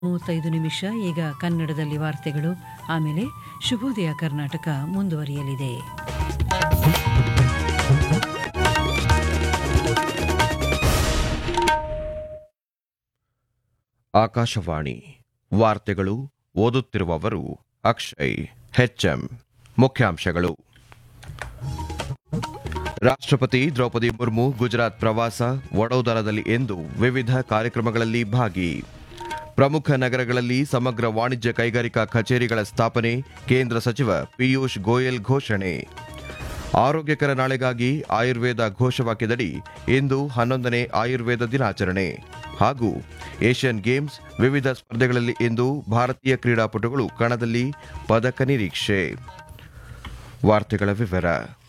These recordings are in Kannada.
ಮೂವತ್ತೈದು ನಿಮಿಷ ಈಗ ಕನ್ನಡದಲ್ಲಿ ವಾರ್ತೆಗಳು ಆಮೇಲೆ ಶುಭೋದಯ ಕರ್ನಾಟಕ ಮುಂದುವರಿಯಲಿದೆ ಆಕಾಶವಾಣಿ ವಾರ್ತೆಗಳು ಓದುತ್ತಿರುವವರು ಅಕ್ಷಯ್ ಹೆಚ್ಎಂ ಮುಖ್ಯಾಂಶಗಳು ರಾಷ್ಟ್ರಪತಿ ದ್ರೌಪದಿ ಮುರ್ಮು ಗುಜರಾತ್ ಪ್ರವಾಸ ವಡೋದರದಲ್ಲಿ ಇಂದು ವಿವಿಧ ಕಾರ್ಯಕ್ರಮಗಳಲ್ಲಿ ಭಾಗಿ ಪ್ರಮುಖ ನಗರಗಳಲ್ಲಿ ಸಮಗ್ರ ವಾಣಿಜ್ಯ ಕೈಗಾರಿಕಾ ಕಚೇರಿಗಳ ಸ್ಥಾಪನೆ ಕೇಂದ್ರ ಸಚಿವ ಪಿಯೂಷ್ ಗೋಯಲ್ ಘೋಷಣೆ ಆರೋಗ್ಯಕರ ನಾಳೆಗಾಗಿ ಆಯುರ್ವೇದ ಘೋಷವಾಕ್ಯದಡಿ ಇಂದು ಹನ್ನೊಂದನೇ ಆಯುರ್ವೇದ ದಿನಾಚರಣೆ ಹಾಗೂ ಏಷ್ಯನ್ ಗೇಮ್ಸ್ ವಿವಿಧ ಸ್ಪರ್ಧೆಗಳಲ್ಲಿ ಇಂದು ಭಾರತೀಯ ಕ್ರೀಡಾಪಟುಗಳು ಕಣದಲ್ಲಿ ಪದಕ ನಿರೀಕ್ಷೆ ವಾರ್ತೆಗಳ ವಿವರ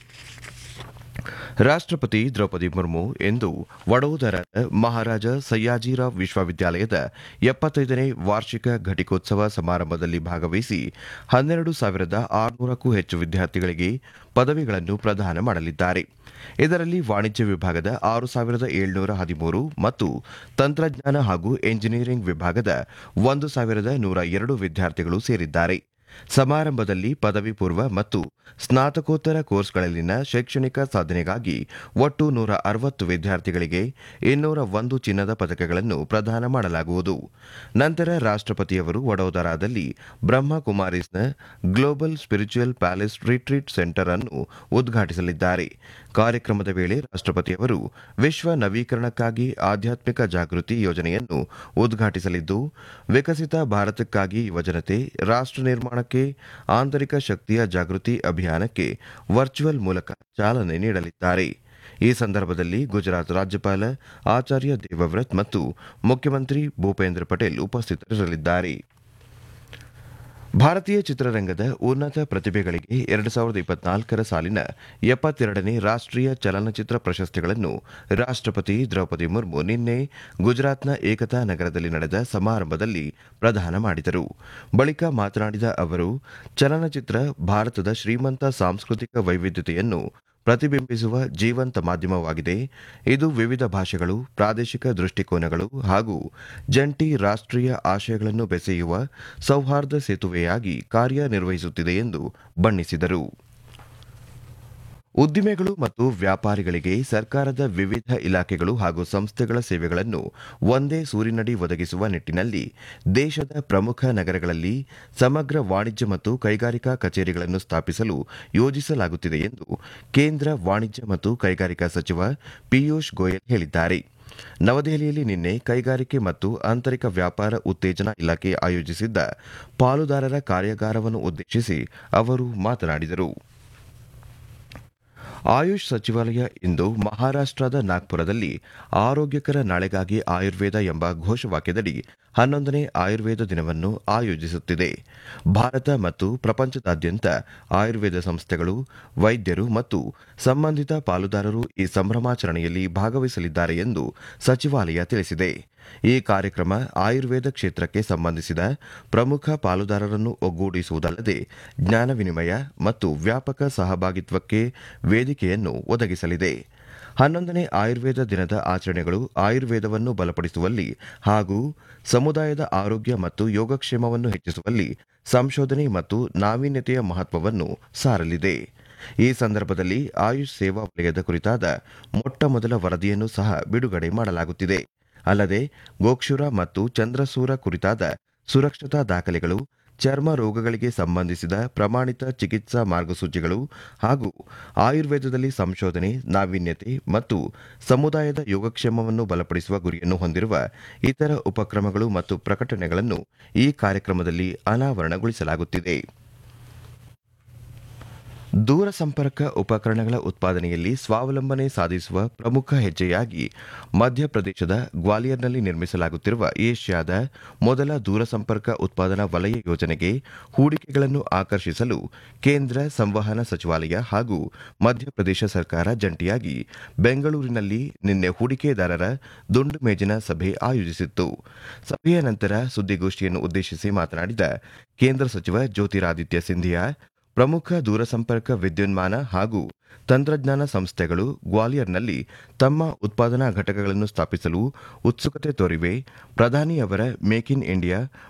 ರಾಷ್ಟ್ರಪತಿ ದ್ರೌಪದಿ ಮುರ್ಮು ಇಂದು ವಡೋದರದ ಮಹಾರಾಜ ಸಯ್ಯಾಜಿರಾವ್ ವಿಶ್ವವಿದ್ಯಾಲಯದ ಎಪ್ಪತ್ತೈದನೇ ವಾರ್ಷಿಕ ಘಟಿಕೋತ್ಸವ ಸಮಾರಂಭದಲ್ಲಿ ಭಾಗವಹಿಸಿ ಹನ್ನೆರಡು ಸಾವಿರದ ಆರುನೂರಕ್ಕೂ ಹೆಚ್ಚು ವಿದ್ಯಾರ್ಥಿಗಳಿಗೆ ಪದವಿಗಳನ್ನು ಪ್ರದಾನ ಮಾಡಲಿದ್ದಾರೆ ಇದರಲ್ಲಿ ವಾಣಿಜ್ಯ ವಿಭಾಗದ ಆರು ಸಾವಿರದ ಏಳ್ನೂರ ಹದಿಮೂರು ಮತ್ತು ತಂತ್ರಜ್ಞಾನ ಹಾಗೂ ಎಂಜಿನಿಯರಿಂಗ್ ವಿಭಾಗದ ಒಂದು ಸಾವಿರದ ನೂರ ಎರಡು ವಿದ್ಯಾರ್ಥಿಗಳು ಸೇರಿದ್ದಾರೆ ಸಮಾರಂಭದಲ್ಲಿ ಪದವಿ ಪೂರ್ವ ಮತ್ತು ಸ್ನಾತಕೋತ್ತರ ಕೋರ್ಸ್ಗಳಲ್ಲಿನ ಶೈಕ್ಷಣಿಕ ಸಾಧನೆಗಾಗಿ ಒಟ್ಟು ನೂರ ಅರವತ್ತು ವಿದ್ಯಾರ್ಥಿಗಳಿಗೆ ಇನ್ನೂರ ಒಂದು ಚಿನ್ನದ ಪದಕಗಳನ್ನು ಪ್ರದಾನ ಮಾಡಲಾಗುವುದು ನಂತರ ರಾಷ್ಟ್ರಪತಿಯವರು ವಡೋದರಾದಲ್ಲಿ ಬ್ರಹ್ಮಕುಮಾರೀಸ್ನ global spiritual palace retreat centre ಅನ್ನು ಉದ್ಘಾಟಿಸಲಿದ್ದಾರೆ ಕಾರ್ಯಕ್ರಮದ ವೇಳೆ ರಾಷ್ಟ್ರಪತಿಯವರು ವಿಶ್ವ ನವೀಕರಣಕ್ಕಾಗಿ ಆಧ್ಯಾತ್ಮಿಕ ಜಾಗೃತಿ ಯೋಜನೆಯನ್ನು ಉದ್ಘಾಟಿಸಲಿದ್ದು ವಿಕಸಿತ ಭಾರತಕ್ಕಾಗಿ ಯುವಜನತೆ ರಾಷ್ಟ್ರ ನಿರ್ಮಾಣಕ್ಕೆ ಆಂತರಿಕ ಶಕ್ತಿಯ ಜಾಗೃತಿ ಅಭಿಯಾನಕ್ಕೆ ವರ್ಚುವಲ್ ಮೂಲಕ ಚಾಲನೆ ನೀಡಲಿದ್ದಾರೆ ಈ ಸಂದರ್ಭದಲ್ಲಿ ಗುಜರಾತ್ ರಾಜ್ಯಪಾಲ ಆಚಾರ್ಯ ದೇವವ್ರತ್ ಮತ್ತು ಮುಖ್ಯಮಂತ್ರಿ ಭೂಪೇಂದ್ರ ಪಟೇಲ್ ಉಪಸ್ಥಿತರಿರಲಿದ್ದಾರೆ ಭಾರತೀಯ ಚಿತ್ರರಂಗದ ಉನ್ನತ ಪ್ರತಿಭೆಗಳಿಗೆ ಎರಡು ಸಾವಿರದ ಇಪ್ಪತ್ನಾಲ್ಕರ ಸಾಲಿನ ಎಪ್ಪತ್ತೆರಡನೇ ರಾಷ್ಟ್ರೀಯ ಚಲನಚಿತ್ರ ಪ್ರಶಸ್ತಿಗಳನ್ನು ರಾಷ್ಟ್ರಪತಿ ದ್ರೌಪದಿ ಮುರ್ಮು ನಿನ್ನೆ ಗುಜರಾತ್ನ ಏಕತಾ ನಗರದಲ್ಲಿ ನಡೆದ ಸಮಾರಂಭದಲ್ಲಿ ಪ್ರದಾನ ಮಾಡಿದರು ಬಳಿಕ ಮಾತನಾಡಿದ ಅವರು ಚಲನಚಿತ್ರ ಭಾರತದ ಶ್ರೀಮಂತ ಸಾಂಸ್ಕೃತಿಕ ವೈವಿಧ್ಯತೆಯನ್ನು ಪ್ರತಿಬಿಂಬಿಸುವ ಜೀವಂತ ಮಾಧ್ಯಮವಾಗಿದೆ ಇದು ವಿವಿಧ ಭಾಷೆಗಳು ಪ್ರಾದೇಶಿಕ ದೃಷ್ಟಿಕೋನಗಳು ಹಾಗೂ ಜಂಟಿ ರಾಷ್ಟ್ರೀಯ ಆಶಯಗಳನ್ನು ಬೆಸೆಯುವ ಸೌಹಾರ್ದ ಸೇತುವೆಯಾಗಿ ಕಾರ್ಯನಿರ್ವಹಿಸುತ್ತಿದೆ ಎಂದು ಬಣ್ಣಿಸಿದರು ಉದ್ದಿಮೆಗಳು ಮತ್ತು ವ್ಯಾಪಾರಿಗಳಿಗೆ ಸರ್ಕಾರದ ವಿವಿಧ ಇಲಾಖೆಗಳು ಹಾಗೂ ಸಂಸ್ಥೆಗಳ ಸೇವೆಗಳನ್ನು ಒಂದೇ ಸೂರಿನಡಿ ಒದಗಿಸುವ ನಿಟ್ಟಿನಲ್ಲಿ ದೇಶದ ಪ್ರಮುಖ ನಗರಗಳಲ್ಲಿ ಸಮಗ್ರ ವಾಣಿಜ್ಯ ಮತ್ತು ಕೈಗಾರಿಕಾ ಕಚೇರಿಗಳನ್ನು ಸ್ಥಾಪಿಸಲು ಯೋಜಿಸಲಾಗುತ್ತಿದೆ ಎಂದು ಕೇಂದ್ರ ವಾಣಿಜ್ಯ ಮತ್ತು ಕೈಗಾರಿಕಾ ಸಚಿವ ಪಿಯೂಷ್ ಗೋಯಲ್ ಹೇಳಿದ್ದಾರೆ ನವದೆಹಲಿಯಲ್ಲಿ ನಿನ್ನೆ ಕೈಗಾರಿಕೆ ಮತ್ತು ಆಂತರಿಕ ವ್ಯಾಪಾರ ಉತ್ತೇಜನ ಇಲಾಖೆ ಆಯೋಜಿಸಿದ್ದ ಪಾಲುದಾರರ ಕಾರ್ಯಾಗಾರವನ್ನು ಉದ್ದೇಶಿಸಿ ಅವರು ಮಾತನಾಡಿದರು ಆಯುಷ್ ಸಚಿವಾಲಯ ಇಂದು ಮಹಾರಾಷ್ಟದ ನಾಗ್ಪುರದಲ್ಲಿ ಆರೋಗ್ಯಕರ ನಾಳೆಗಾಗಿ ಆಯುರ್ವೇದ ಎಂಬ ಘೋಷವಾಕ್ಯದಡಿ ಹನ್ನೊಂದನೇ ಆಯುರ್ವೇದ ದಿನವನ್ನು ಆಯೋಜಿಸುತ್ತಿದೆ ಭಾರತ ಮತ್ತು ಪ್ರಪಂಚದಾದ್ಯಂತ ಆಯುರ್ವೇದ ಸಂಸ್ಥೆಗಳು ವೈದ್ಯರು ಮತ್ತು ಸಂಬಂಧಿತ ಪಾಲುದಾರರು ಈ ಸಂಭ್ರಮಾಚರಣೆಯಲ್ಲಿ ಭಾಗವಹಿಸಲಿದ್ದಾರೆ ಎಂದು ಸಚಿವಾಲಯ ತಿಳಿಸಿದೆ ಈ ಕಾರ್ಯಕ್ರಮ ಆಯುರ್ವೇದ ಕ್ಷೇತ್ರಕ್ಕೆ ಸಂಬಂಧಿಸಿದ ಪ್ರಮುಖ ಪಾಲುದಾರರನ್ನು ಒಗ್ಗೂಡಿಸುವುದಲ್ಲದೆ ಜ್ಞಾನ ವಿನಿಮಯ ಮತ್ತು ವ್ಯಾಪಕ ಸಹಭಾಗಿತ್ವಕ್ಕೆ ವೇದಿಕೆಯನ್ನು ಒದಗಿಸಲಿದೆ ಹನ್ನೊಂದನೇ ಆಯುರ್ವೇದ ದಿನದ ಆಚರಣೆಗಳು ಆಯುರ್ವೇದವನ್ನು ಬಲಪಡಿಸುವಲ್ಲಿ ಹಾಗೂ ಸಮುದಾಯದ ಆರೋಗ್ಯ ಮತ್ತು ಯೋಗಕ್ಷೇಮವನ್ನು ಹೆಚ್ಚಿಸುವಲ್ಲಿ ಸಂಶೋಧನೆ ಮತ್ತು ನಾವೀನ್ಯತೆಯ ಮಹತ್ವವನ್ನು ಸಾರಲಿದೆ ಈ ಸಂದರ್ಭದಲ್ಲಿ ಆಯುಷ್ ಸೇವಾ ವಲಯದ ಕುರಿತಾದ ಮೊಟ್ಟಮೊದಲ ವರದಿಯನ್ನು ಸಹ ಬಿಡುಗಡೆ ಮಾಡಲಾಗುತ್ತಿದೆ ಅಲ್ಲದೆ ಗೋಕ್ಷುರ ಮತ್ತು ಚಂದ್ರಸೂರ ಕುರಿತಾದ ಸುರಕ್ಷತಾ ದಾಖಲೆಗಳು ಚರ್ಮ ರೋಗಗಳಿಗೆ ಸಂಬಂಧಿಸಿದ ಪ್ರಮಾಣಿತ ಚಿಕಿತ್ಸಾ ಮಾರ್ಗಸೂಚಿಗಳು ಹಾಗೂ ಆಯುರ್ವೇದದಲ್ಲಿ ಸಂಶೋಧನೆ ನಾವೀನ್ಯತೆ ಮತ್ತು ಸಮುದಾಯದ ಯೋಗಕ್ಷೇಮವನ್ನು ಬಲಪಡಿಸುವ ಗುರಿಯನ್ನು ಹೊಂದಿರುವ ಇತರ ಉಪಕ್ರಮಗಳು ಮತ್ತು ಪ್ರಕಟಣೆಗಳನ್ನು ಈ ಕಾರ್ಯಕ್ರಮದಲ್ಲಿ ಅನಾವರಣಗೊಳಿಸಲಾಗುತ್ತಿದೆ ದೂರ ಸಂಪರ್ಕ ಉಪಕರಣಗಳ ಉತ್ಪಾದನೆಯಲ್ಲಿ ಸ್ವಾವಲಂಬನೆ ಸಾಧಿಸುವ ಪ್ರಮುಖ ಹೆಜ್ಜೆಯಾಗಿ ಮಧ್ಯಪ್ರದೇಶದ ಗ್ವಾಲಿಯರ್ನಲ್ಲಿ ನಿರ್ಮಿಸಲಾಗುತ್ತಿರುವ ಏಷ್ಯಾದ ಮೊದಲ ದೂರಸಂಪರ್ಕ ಉತ್ಪಾದನಾ ವಲಯ ಯೋಜನೆಗೆ ಹೂಡಿಕೆಗಳನ್ನು ಆಕರ್ಷಿಸಲು ಕೇಂದ್ರ ಸಂವಹನ ಸಚಿವಾಲಯ ಹಾಗೂ ಮಧ್ಯಪ್ರದೇಶ ಸರ್ಕಾರ ಜಂಟಿಯಾಗಿ ಬೆಂಗಳೂರಿನಲ್ಲಿ ನಿನ್ನೆ ಹೂಡಿಕೆದಾರರ ದುಂಡು ಮೇಜಿನ ಸಭೆ ಆಯೋಜಿಸಿತ್ತು ಸಭೆಯ ನಂತರ ಸುದ್ದಿಗೋಷ್ಠಿಯನ್ನು ಉದ್ದೇಶಿಸಿ ಮಾತನಾಡಿದ ಕೇಂದ್ರ ಸಚಿವ ಜ್ಯೋತಿರಾದಿತ್ಯ ಸಿಂಧಿಯಾ ಪ್ರಮುಖ ದೂರಸಂಪರ್ಕ ವಿದ್ಯುನ್ಮಾನ ಹಾಗೂ ತಂತ್ರಜ್ಞಾನ ಸಂಸ್ಥೆಗಳು ಗ್ವಾಲಿಯರ್ನಲ್ಲಿ ತಮ್ಮ ಉತ್ಪಾದನಾ ಘಟಕಗಳನ್ನು ಸ್ಥಾಪಿಸಲು ಉತ್ಸುಕತೆ ತೋರಿವೆ ಪ್ರಧಾನಿ ಅವರ ಮೇಕ್ ಇನ್ ಇಂಡಿಯಾ